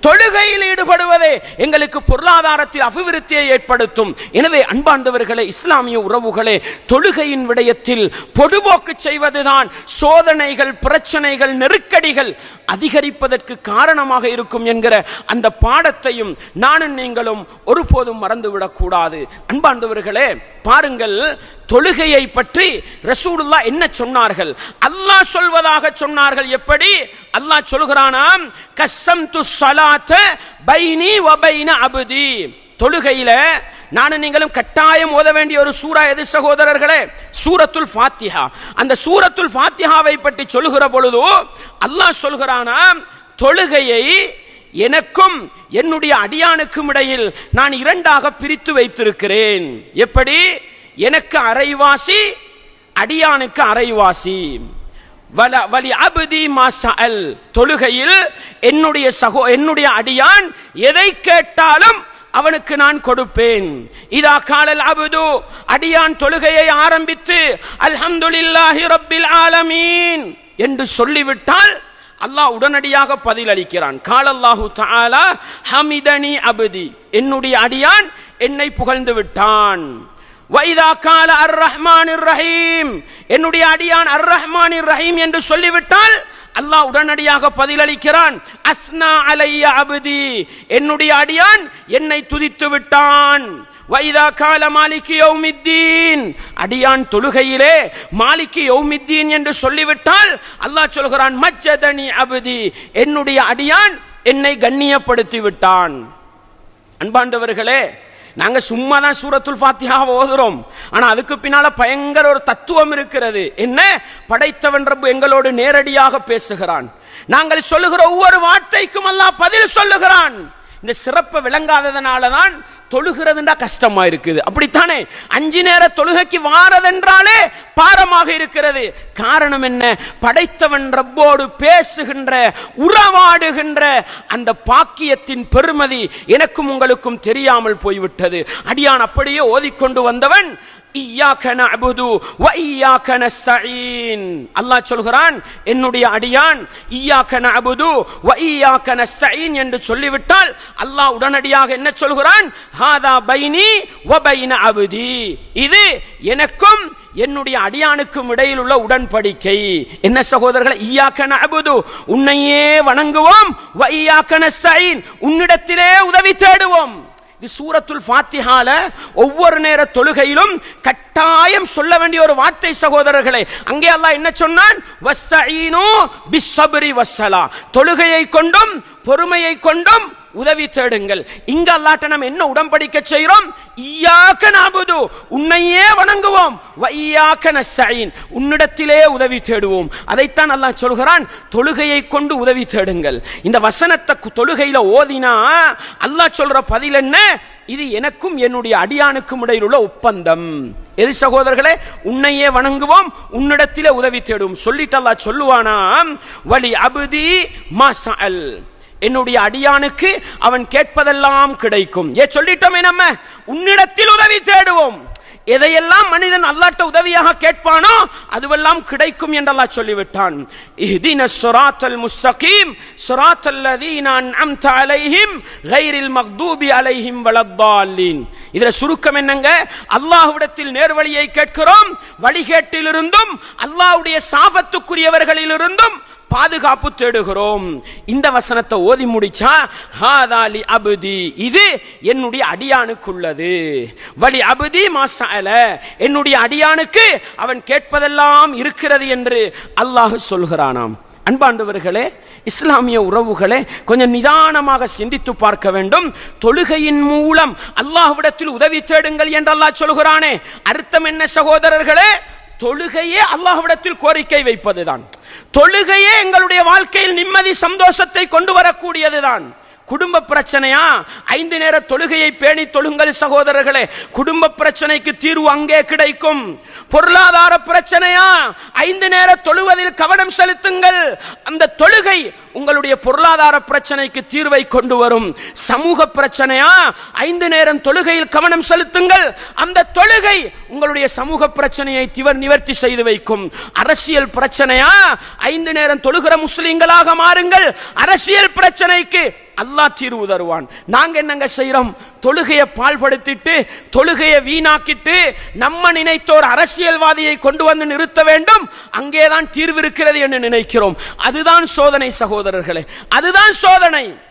தொழுகையில் ஈடுபடுவதே எங்களுக்கு பொருளாதாரத்தில் அபிவிருத்தியை ஏற்படுத்தும் எனவே அன்பாண்டவர்களே இஸ்லாமிய உறவுகளே தொழுகையின் விடயத்தில் பொடுபோக்கு செய்வதுதான் சோதனைகள் பிரச்சனைகள் நெருக்கடிகள் அதிகரிப்பதற்கு காரணமாக இருக்கும் என்கிற அந்த பாடத்தையும் நானும் நீங்களும் ஒருபோதும் மறந்துவிடக் கூடாது அன்பாண்டவர்களே பாருங்கள் தொழுகையை பற்றி ரசூலுல்லா என்ன சொன்னார்கள் அல்லாஹ் சொல்வதாக சொன்னார்கள் எப்படி அல்லாஹ் சொல்கிறானாம் கஸ்ஸம் து ஸலாத்த பைனி வ பைன அபதி தொழுகையில நானும் நீங்களும் கட்டாயம் ஓத வேண்டிய ஒரு சூரா எது சகோதரர்களே சூரத்துல் ஃபாத்திஹா அந்த சூரத்துல் ஃபாத்திஹாவை பற்றி சொல்லுகிற பொழுது அல்லாஹ் சொல்கிறானாம் தொழுகையை எனக்கும் என்னுடைய அடியானுக்கும் இடையில் நான் இரண்டாக பிரித்து வைத்திருக்கிறேன் எப்படி எனக்கு அரைவாசி அடியானுக்கு அரைவாசி வல வலி அபதி மாசல் தொழுகையில் என்னுடைய சகோ என்னுடைய அடியான் எதை கேட்டாலும் அவனுக்கு நான் கொடுப்பேன் இதா காலல் அபுது அடியான் தொழுகையை ஆரம்பித்து அல்ஹம்துலில்லாஹி ரப்பில் ஆலமீன் என்று சொல்லிவிட்டால் அல்லாஹ் உடனடியாக பதில் அளிக்கிறான் காலல்லாஹு தஆலா ஹமிதனி அபதி என்னுடைய அடியான் என்னை புகழ்ந்து விட்டான் வைதா கால அர் ரஹ்மான் ரஹீம் என்னுடைய அடியான் அர் ரஹ்மான் ரஹீம் என்று சொல்லிவிட்டால் அல்லாஹ் உடனடியாக பதிலளிக்கிறான் அஸ்னா அலைய அபதி என்னுடைய அடியான் என்னை துதித்து விட்டான் வைதா கால மாலிகி யௌமித்தீன் அடியான் தொழுகையிலே மாலிகி யௌமித்தீன் என்று சொல்லிவிட்டால் அல்லாஹ் சொல்கிறான் மஜ்ஜதனி அபதி என்னுடைய அடியான் என்னை கண்ணியப்படுத்தி விட்டான் அன்பாண்டவர்களே நாங்க சும்மா தான் சூரத்துல் ஃபாத்திஹா ஓதுறோம் ஆனா அதுக்கு பின்னால பயங்கர ஒரு தத்துவம் இருக்கிறது என்ன படைத்தவன் ரப்பு எங்களோடு நேரடியாக பேசுகிறான் நாங்கள் சொல்லுகிற ஒவ்வொரு வார்த்தைக்கும் அல்லாஹ் பதில் சொல்லுகிறான் இந்த சிறப்பு விளங்காததனால தான் தொழுகிறதுண்டா கஷ்டமா இருக்குது அப்படித்தானே அஞ்சு நேர தொழுகைக்கு வாரதென்றாலே பாரமாக இருக்கிறது காரணம் என்ன படைத்தவன் ரப்போடு பேசுகின்ற உறவாடுகின்ற அந்த பாக்கியத்தின் பெருமதி எனக்கும் உங்களுக்கும் தெரியாமல் போய்விட்டது அடியான் அப்படியே ஓதிக்கொண்டு வந்தவன் இய்யாக்க நஅபுது வ இய்யாக்க நஸ்தஈன் அல்லாஹ் சொல்கிறான் என்னுடைய அடியான் இய்யாக்க நஅபுது வ இய்யாக்க நஸ்தஈன் என்று சொல்லிவிட்டால் அல்லாஹ் உடனடியாக என்ன சொல்கிறான் ஹாதா பைனி வ பைன அபுதி இது எனக்கும் என்னுடைய அடியானுக்கும் இடையில் உள்ள உடன்படிக்கை என்ன சகோதரர்களை ஈயாக்க நஅபுது உன்னையே வணங்குவோம் வ இய்யாக்க நஸ்தஈன் உன்னிடத்திலே உதவி தேடுவோம் இது சூரத்துல் ஃபாத்திஹால ஒவ்வொரு நேர தொழுகையிலும் கட்டாயம் சொல்ல வேண்டிய ஒரு வார்த்தை சகோதரர்களே அங்கே அல்லாஹ் என்ன சொன்னான் வஸ்தஈனு பிஸ்ஸப்ரி வஸ்ஸலா தொழுகையை கொண்டும் பொறுமையை கொண்டும் உதவி தேடுங்கள் இங்க அல்லாட்ட நம்ம என்ன உடன்படிக்கை செய்கிறோம் ஈயாக்க நாபுது உன்னையே வணங்குவோம் வையாக்க நஸ்ஸஈன் உன்னிடத்திலே உதவி தேடுவோம் அதைத்தான் அல்லாஹ் சொல்கிறான் தொழுகையை கொண்டு உதவி தேடுங்கள் இந்த வசனத்தை கு- தொழுகையில ஓதினா அல்லாஹ் சொல்ற பதில் என்ன இது எனக்கும் என்னுடைய அடியானுக்கும் இடையில் உள்ள ஒப்பந்தம் எது சகோதரர்களே உன்னையே வணங்குவோம் உன்னிடத்திலே உதவி தேடுவோம் சொல்லிட்டு அல்லாஹ் சொல்லுவானாம் வலி அபுதி மாசல் என்னுடைய அடியானுக்கு அவன் கேட்பதெல்லாம் கிடைக்கும் ஏ சொல்லிட்டோமே நம்ம உன்னிடத்தில் உதவி தேடுவோம் எதையெல்லாம் மனிதன் அல்லாட்ட உதவியாக கேட்பானோ அதுவெல்லாம் கிடைக்கும் என்று அல்லாஹ் சொல்லிவிட்டான் இஹ்தின ஸிராத்தல் முஸ்தகீம் ஸிராத்தல் லதீன அன்அம்த அலைஹிம் கைரில் மக்தூபி அலைஹிம் வலத்தாலின் இதுல சுருக்கம் என்னங்க அல்லாஹ்விடத்தில் நேர்வழியை கேட்கிறோம் வழிகேட்டிலிருந்தும் அல்லாஹ்வுடைய சாபத்துக்குரியவர்களிலிருந்தும் பாதுகாப்பு தேடுகிறோம் இந்த வசனத்தை ஓதி முடிச்சா ஹாதாலி அபுதி இது என்னுடைய அடியானுக்குள்ளது வலி அபுதி மாசால என்னுடைய அடியானுக்கு அவன் கேட்பதெல்லாம் இருக்கிறது என்று அல்லாஹ் சொல்கிறானாம் அன்பாண்டவர்களே இஸ்லாமிய உறவுகளே கொஞ்சம் நிதானமாக சிந்தித்து பார்க்க வேண்டும் தொழுகையின் மூலம் அல்லாஹ்விடத்தில் உதவி தேடுங்கள் என்று அல்லாஹ் சொல்கிறானே அர்த்தம் என்ன சகோதரர்களே தொழுகையே அல்லாஹ்விடத்தில் கோரிக்கை வைப்பதுதான் தொழுகையே எங்களுடைய வாழ்க்கையில் நிம்மதி சந்தோஷத்தை கொண்டு வரக்கூடியதுதான் குடும்ப பிரச்சனையா ஐந்து நேர தொழுகையை பேணி தொழுங்கள் சகோதரர்களே குடும்ப பிரச்சனைக்கு தீர்வு அங்கே கிடைக்கும் பொருளாதார பிரச்சனையா ஐந்து நேர தொழுவதில் கவனம் செலுத்துங்கள் அந்த தொழுகை உங்களுடைய பொருளாதார பிரச்சனைக்கு தீர்வை கொண்டு வரும் சமூக பிரச்சனையா ஐந்து நேரம் தொழுகையில் கவனம் செலுத்துங்கள் அந்த தொழுகை உங்களுடைய சமூக பிரச்சனையை திவர் நிவர்த்தி செய்து வைக்கும் அரசியல் பிரச்சனையா ஐந்து நேரம் தொழுகிற முஸ்லிம்களாக மாறுங்கள் அரசியல் பிரச்சனைக்கு அல்லாஹ் தீர்வு தருவான் நாங்க என்னங்க செய்யறோம் தொழுகையை பால்படுத்திட்டு தொழுகையை வீணாக்கிட்டு நம்ம நினைத்தோர் அரசியல்வாதியை கொண்டு வந்து நிறுத்த வேண்டும் அங்கேதான் தீர்வு இருக்கிறது என்று நினைக்கிறோம் அதுதான் சோதனை சகோதரர்களே அதுதான் சோதனை